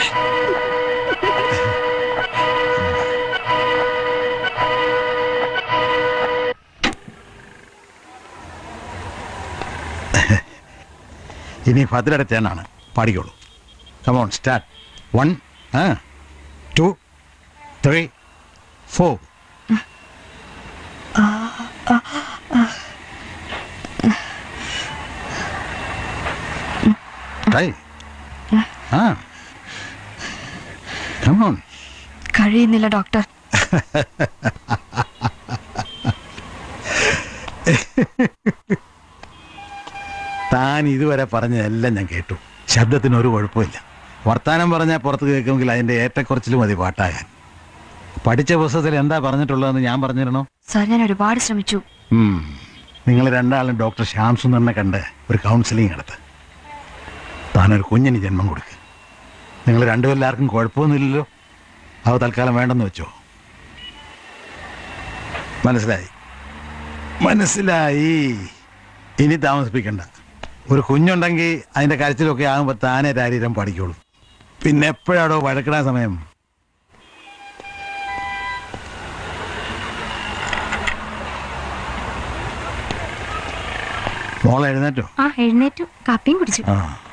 ഇനി ഭദ്രയുടെ ടേണാണ് പാടിക്കോളൂ come on start one two three four Try. Ah. Come on. കഴിയുന്നില്ല ഡോക്ടർ താൻ ഇതുവരെ പറഞ്ഞതെല്ലാം ഞാൻ കേട്ടു ശബ്ദത്തിന് ഒരു കുഴപ്പമില്ല വർത്താനം പറഞ്ഞാൽ പുറത്ത് കേൾക്കുമെങ്കിൽ അതിൻ്റെ ഏറ്റക്കുറച്ചിൽ മതി പാട്ടാകാൻ പഠിച്ച പുസ്തകത്തിൽ എന്താ പറഞ്ഞിട്ടുള്ളതെന്ന് ഞാൻ പറഞ്ഞിരണോ സാർ ഞാൻ ഒരുപാട് ശ്രമിച്ചു നിങ്ങൾ രണ്ടാളും ഡോക്ടർ ശ്യാം സുന്ദറിനെ കണ്ട് ഒരു കൗൺസിലിംഗ് നടത്ത് താനൊരു കുഞ്ഞിന് ജന്മം കൊടുക്കുക നിങ്ങൾ രണ്ടുപേരെല്ലാവർക്കും കുഴപ്പമൊന്നുമില്ലല്ലോ അത് തൽക്കാലം വേണ്ടെന്ന് വെച്ചോ മനസ്സിലായി മനസ്സിലായി ഇനി താമസിപ്പിക്കണ്ട ഒരു കുഞ്ഞുണ്ടെങ്കിൽ അതിൻ്റെ കരച്ചിലൊക്കെ ആകുമ്പോൾ താനേ രാരീരം പഠിക്കുള്ളൂ പിന്നെ എപ്പോഴാടോ വഴക്കിടാൻ സമയം മോളെ എഴുന്നേറ്റോ ആ എഴുന്നേറ്റു കാപ്പിയും കുടിച്ചു ആ